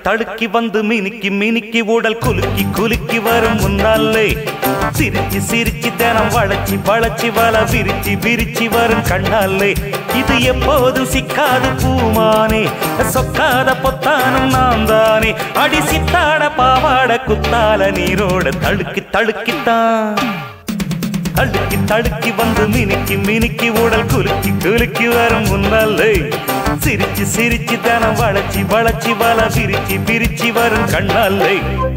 தடுக்கி வந்து மினுக்கி மினுக்கி உடல் குலுக்கி குலுக்கி வரும் முன்னாலே சிரிச்சு சிரிச்சு தினம் வளைச்சி வளைச்சி வல விரிச்சு விரிச்சு வரும் கண்ணாலே இது எப்போதும் சிக்காது பூமானே சொக்காத பொத்தானும் நான் தானே அடி சித்தாட பாவாட குத்தால நீரோட தடுக்கி தடுக்கித்தான் தடுக்கி தடுக்கி வந்து மினுக்கி மினுக்கி உடல் குலுக்கி குலுக்கி வரும் முன்னாலே சிரிச்சு சிரிச்சு தனம் வளைச்சி வளைச்சி வல விரிச்சு விரிச்சு வரும் கண்ணாலே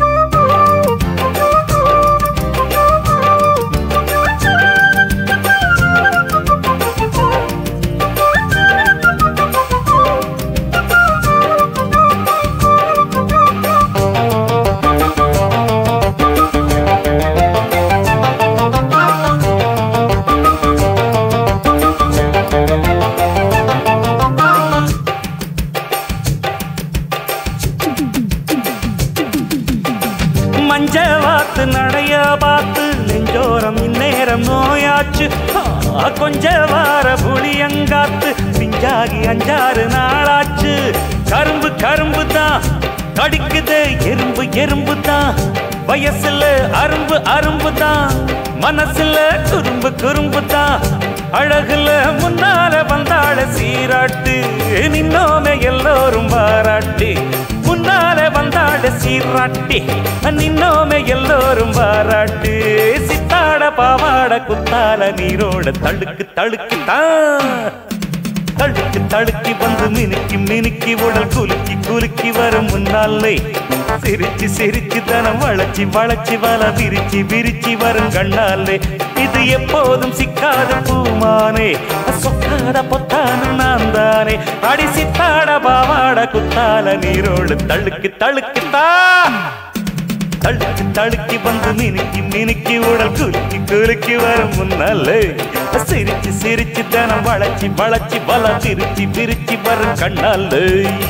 மஞ்ச வாத்து நடைய பார்த்து நெஞ்சோரம் இந்நேரம் நோயாச்சு ஆ, கொஞ்ச வார புளியங்காத்து பிஞ்சாகி அஞ்சாறு நாளாச்சு கரும்பு கரும்பு தான் கடிக்குது எறும்பு எறும்பு தான் வயசுல அரும்பு அரும்பு தான் மனசுல குறும்பு குறும்பு தான் அழகுல முன்னால வந்தாள சீராட்டு நின்னோமே எல்லோரும் பாராட்டு முன்னால வந்தாட சீராட்டி நின்னோமே எல்லோரும் பாராட்டு சித்தாட பாவாட குத்தால நீரோட தழுக்கு தழுக்கு தான் தழுக்கு தழுக்கி வந்து மினுக்கி மினுக்கி உடல் குலுக்கி குலுக்கி வரும் முன்னாலே சிரிச்சு சிரிச்சு தனம் வளைச்சி வளைச்சி வல விரிச்சு விரிச்சு வரும் கண்ணாலே இது எப்போதும் சிக்காத பூமானே சொக்காத பொத்தான நான் தானே அடி சித்தாட பாவாட குத்தால நீரோடு தழுக்கு தழுக்கு தான் தழுக்கு தழுக்கி வந்து மினுக்கி மினுக்கி உடல் குலுக்கி குலுக்கி வரும் முன்னாலே சிரிச்சு சிரிச்சு தனம் வளைச்சி வளைச்சி வல விரிச்சு விரிச்சு வரும் கண்ணாலே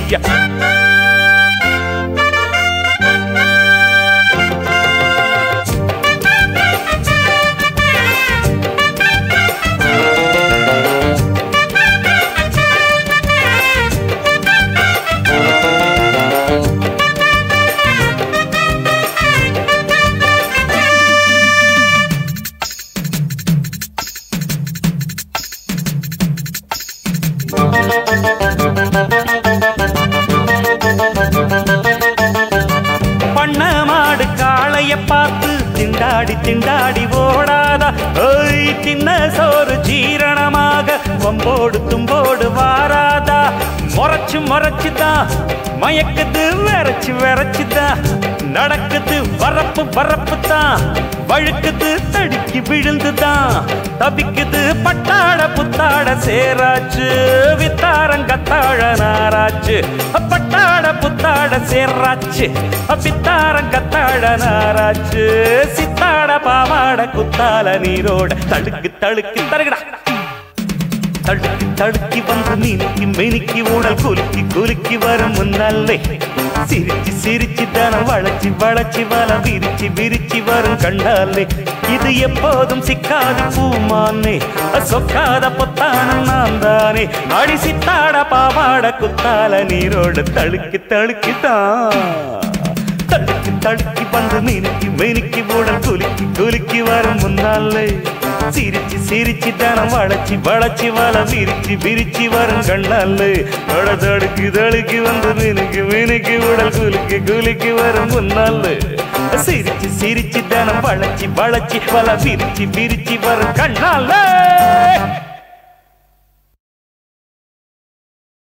பண்ண மாடு காளைய பார்த்து திண்டாடி திண்டாடி ஓடாதா ஓய் தின்ன சோறு ஜீரணமாக வம்போடு தும்போடு வாராதா முறைச்சு முறைச்சுதான் மயக்குது விரைச்சு விரைச்சுதான் நடக்குது வரப்பு வரப்பு தான் வழுக்குது தடுக்கி விழுந்துதான் தபிக்குது பட்டாட புத்தாட சேராச்சு வித்தாரங்கத்தாழ நாராச்சு பட்டாட புத்தாட சேராச்சு வித்தாரங்கத்தாழ நாராச்சு சித்தாட பாவாட குத்தால நீரோட தழுக்கு தழுக்கு தருகடா தடுக்கி தடுக்கி வந்து மினுக்கி மினுக்கி உடல் குலுக்கி குலுக்கி வரும் முன்னாலே சிரிச்சு சிரிச்சு தனம் வளைச்சி வளைச்சி வல விரிச்சு விரிச்சு வரும் கண்டாலே இது எப்போதும் சிக்காது பூமானே சொக்காத பொத்தானம் நான் தானே அடி சித்தாட பாவாட குத்தால நீரோட தழுக்கி தழுக்கி தான் தடுக்கி தடுக்கி வந்து மினுக்கி மினுக்கி உடல் குலுக்கி குலுக்கி வரும் முன்னாலே சிரிச்சு சிரிச்சு தனம் வளைச்சி வளைச்சி வல விரிச்சு விரிச்சு வரும் கண்ணாலே அட தடுக்கி தடுக்கி வந்து மினுக்கி மினுக்கி உடல் குலுக்கி குலுக்கி வரும் முன்னாலே சிரிச்சு சிரிச்சு தனம் வளைச்சி வளைச்சி வல விரிச்சு விரிச்சு வரும் கண்ணாலே